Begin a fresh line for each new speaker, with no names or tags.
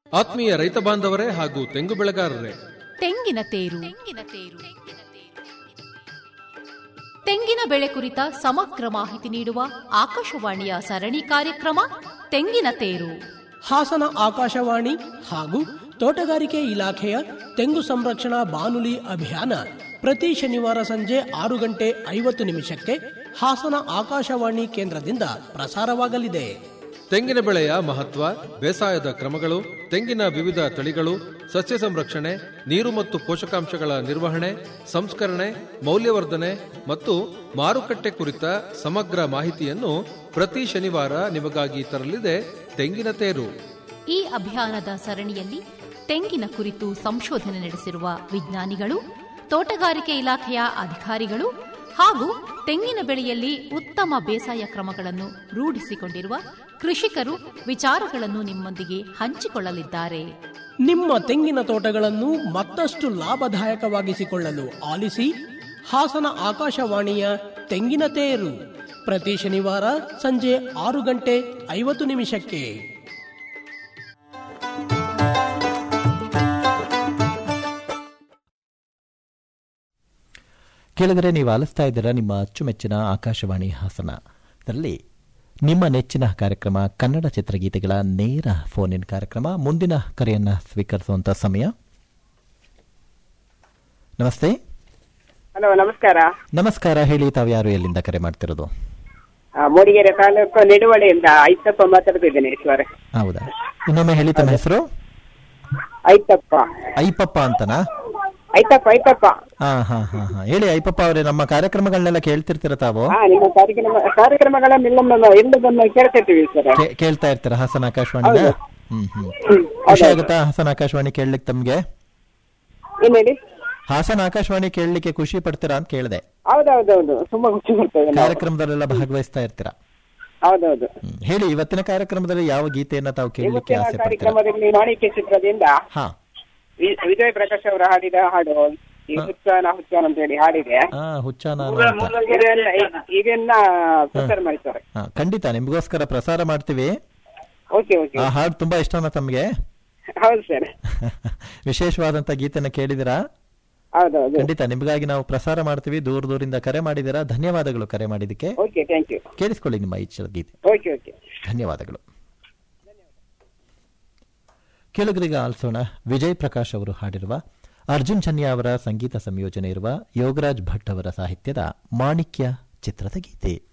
ಆತ್ಮೀಯ ರೈತ ಬಾಂಧವರೇ ಹಾಗೂ ತೆಂಗು ಬೆಳೆಗಾರರೇ
ತೆಂಗಿನ ತೇರು ತೆಂಗಿನ ಬೆಳೆ ಕುರಿತ ಸಮಗ್ರ ಮಾಹಿತಿ ನೀಡುವ ಆಕಾಶವಾಣಿಯ ಸರಣಿ ಕಾರ್ಯಕ್ರಮ ತೆಂಗಿನ ತೇರು
ಹಾಸನ ಆಕಾಶವಾಣಿ ಹಾಗೂ ತೋಟಗಾರಿಕೆ ಇಲಾಖೆಯ ತೆಂಗು ಸಂರಕ್ಷಣಾ ಬಾನುಲಿ ಅಭಿಯಾನ ಪ್ರತಿ ಶನಿವಾರ ಸಂಜೆ ಆರು ಗಂಟೆ ಐವತ್ತು ನಿಮಿಷಕ್ಕೆ ಹಾಸನ ಆಕಾಶವಾಣಿ ಕೇಂದ್ರದಿಂದ ಪ್ರಸಾರವಾಗಲಿದೆ
ತೆಂಗಿನ ಬೆಳೆಯ ಮಹತ್ವ ಬೇಸಾಯದ ಕ್ರಮಗಳು ತೆಂಗಿನ ವಿವಿಧ ತಳಿಗಳು ಸಸ್ಯ ಸಂರಕ್ಷಣೆ ನೀರು ಮತ್ತು ಪೋಷಕಾಂಶಗಳ ನಿರ್ವಹಣೆ ಸಂಸ್ಕರಣೆ ಮೌಲ್ಯವರ್ಧನೆ ಮತ್ತು ಮಾರುಕಟ್ಟೆ ಕುರಿತ ಸಮಗ್ರ ಮಾಹಿತಿಯನ್ನು ಪ್ರತಿ ಶನಿವಾರ ನಿಮಗಾಗಿ ತರಲಿದೆ ತೆಂಗಿನ ತೇರು
ಈ ಅಭಿಯಾನದ ಸರಣಿಯಲ್ಲಿ ತೆಂಗಿನ ಕುರಿತು ಸಂಶೋಧನೆ ನಡೆಸಿರುವ ವಿಜ್ಞಾನಿಗಳು ತೋಟಗಾರಿಕೆ ಇಲಾಖೆಯ ಅಧಿಕಾರಿಗಳು ಹಾಗೂ ತೆಂಗಿನ ಬೆಳೆಯಲ್ಲಿ ಉತ್ತಮ ಬೇಸಾಯ ಕ್ರಮಗಳನ್ನು ರೂಢಿಸಿಕೊಂಡಿರುವ ಕೃಷಿಕರು ವಿಚಾರಗಳನ್ನು ನಿಮ್ಮೊಂದಿಗೆ ಹಂಚಿಕೊಳ್ಳಲಿದ್ದಾರೆ
ನಿಮ್ಮ ತೆಂಗಿನ ತೋಟಗಳನ್ನು ಮತ್ತಷ್ಟು ಲಾಭದಾಯಕವಾಗಿಸಿಕೊಳ್ಳಲು ಆಲಿಸಿ ಹಾಸನ ಆಕಾಶವಾಣಿಯ ತೆಂಗಿನ ತೇರು ಪ್ರತಿ ಶನಿವಾರ ಸಂಜೆ ಆರು ಗಂಟೆ ಐವತ್ತು ನಿಮಿಷಕ್ಕೆ
ಕೇಳಿದರೆ ನೀವು ಆಲಿಸ್ತಾ ಇದ್ದೀರಾ ನಿಮ್ಮ ಅಚ್ಚುಮೆಚ್ಚಿನ ಆಕಾಶವಾಣಿ ಹಾಸನ ಇದರಲ್ಲಿ ನಿಮ್ಮ ನೆಚ್ಚಿನ ಕಾರ್ಯಕ್ರಮ ಕನ್ನಡ ಚಿತ್ರಗೀತೆಗಳ ನೇರ ಫೋನ್ ಇನ್ ಕಾರ್ಯಕ್ರಮ ಮುಂದಿನ ಕರೆಯನ್ನ ಸ್ವೀಕರಿಸುವಂತ ಸಮಯ ನಮಸ್ತೆ
ಹಲೋ ನಮಸ್ಕಾರ
ನಮಸ್ಕಾರ ಹೇಳಿ ತಾವು ಯಾರು ಎಲ್ಲಿಂದ ಕರೆ ಮಾಡ್ತಿರೋದು
ಆ, ಮೂಡಿಗೆರೆ ತಾಲೂಕು ನಿಡುವಳಿಯಿಂದ ಐತಪ್ಪ ಮಾತಾಡ್ತಿದ್ದೇನೆ ಈಶ್ವರ
ಹೌದಾ ಇನ್ನೊಮ್ಮೆ ಹೇಳಿ ತಮ್ಮ ಹೆಸರು
ಐತಪ್ಪ
ಐಪಪ್ಪ ಅಂತನಾ
ಐತಪ್ಪ ಐತಪ್ಪ
ಹಾ ಹಾ ಹಾ ಹಾ ಹೇಳಿ ಐಪಪ್ಪ ಅವರೇ ನಮ್ಮ ಕಾರ್ಯಕ್ರಮಗಳನ್ನೆಲ್ಲ ಕೇಳ್ತಿರ್ತೀರ ತಾವು
ಹಾ ನಿಮ್ಮ ಕಾರ್ಯಕ್ರಮ ಕಾರ್ಯಕ್ರಮಗಳನ್ನೆಲ್ಲ ಎಲ್ಲದನ್ನು ಕೇಳ್ತಿರ್ತೀವಿ ಸರ್
ಕೇ- ಕೇಳ್ತಾ ಇರ್ತೀರ ಹಾಸನ ಆಕಾಶವಾಣಿನ
ಹೌದು.
ಹ್ಮ್ ಹ್ಮ್
ಹ್ಮ್,
ಖುಷಿ
ಹೌದು.
ಆಗುತ್ತಾ ಹಾಸನ ಆಕಾಶವಾಣಿ ಕೇಳಲಿಕ್ಕೆ ತಮ್ಗೆ
ಏನ್ ಹೇಳಿ
ಹಾಸನ ಆಕಾಶವಾಣಿ ಕೇಳಲಿಕ್ಕೆ ಖುಷಿ ಪಡ್ತೀರಾ ಅಂತ ಕೇಳಿದೆ
ಹೌದೌದೌದು ತುಂಬಾ ಖುಷಿ ಬರ್ತದೆ ನಾವು.
ಕಾರ್ಯಕ್ರಮದಲ್ಲೆಲ್ಲ ಭಾಗವಹಿಸ್ತಾ ಇರ್ತೀರಾ
ಹೌದೌದು
ಹ್ಮ್. ಹೇಳಿ ಇವತ್ತಿನ ಕಾರ್ಯಕ್ರಮದಲ್ಲಿ ಯಾವ ಗೀತೆಯನ್ನ ತಾವು ಕೇಳಲಿಕ್ಕೆ
ಇವತ್ತಿನ
ಆಸೆ ಪಡ್ತೀರಾ
ಕಾರ್ಯಕ್ರಮದಲ್ಲಿ ಮಾಣಿಕ್ಯ ಚಿತ್ರದಿಂದ
ಹಾ
ವಿ- ವಿಜಯ್ ಪ್ರಕಾಶ್ ಅವರು ಹಾಡಿದ ಹಾಡು ಈ ಹುಚ್ಚಾನ ಹುಚ್ಚಾನ ಅಂತ ಹೇಳಿ ಹಾಡಿದೆ
ಹಾ ಹುಚ್ಚ ನಾನು ಅಂತ
ಇದನ್ನ ಇದನ್ನ ಪ್ರಚಾರ ಮಾಡ್ತಾರೆ
ಹಾ ಖಂಡಿತ ನಿಮ್ಗೋಸ್ಕರ ಪ್ರಸಾರ ಮಾಡ್ತೀವಿ
ಓಕೆ ಓಕೆ
ಆ ಹಾಡು ತುಂಬಾ ಇಷ್ಟನಾ ತಮ್ಗೆ
ಹೌದು ಸರ್
ವಿಶೇಷವಾದಂತ ಗೀತೆನ ಕೇಳಿದಿರಾ
ಹೌದೌದು
ಖಂಡಿತ ನಿಮಗಾಗಿ ನಾವು ಪ್ರಸಾರ ಮಾಡ್ತೀವಿ ದೂರ ದೂರಿಂದ ಕರೆ ಮಾಡಿದಿರಾ ಧನ್ಯವಾದಗಳು ಕರೆ ಮಾಡಿದ್ದಕ್ಕೆ
ಓಕೆ ಥ್ಯಾಂಕ್ ಯು
ಕೇಳಿಸ್ಕೊಳ್ಳಿ ನಿಮ್ಮ ಇಚ್ಛದ ಗೀತೆ
ಓಕೆ ಓಕೆ
ಧನ್ಯವಾದಗಳು ಕೆಳಗರಿಗೆ ಆಲಿಸೋಣ ವಿಜಯ್ ಪ್ರಕಾಶ್ ಅವರು ಹಾಡಿರುವ ಅರ್ಜುನ್ ಚನ್ಯ ಅವರ ಸಂಗೀತ ಸಂಯೋಜನೆ ಇರುವ ಯೋಗರಾಜ್ ಭಟ್ ಅವರ ಸಾಹಿತ್ಯದ ಮಾಣಿಕ್ಯ ಚಿತ್ರದ ಗೀತೆ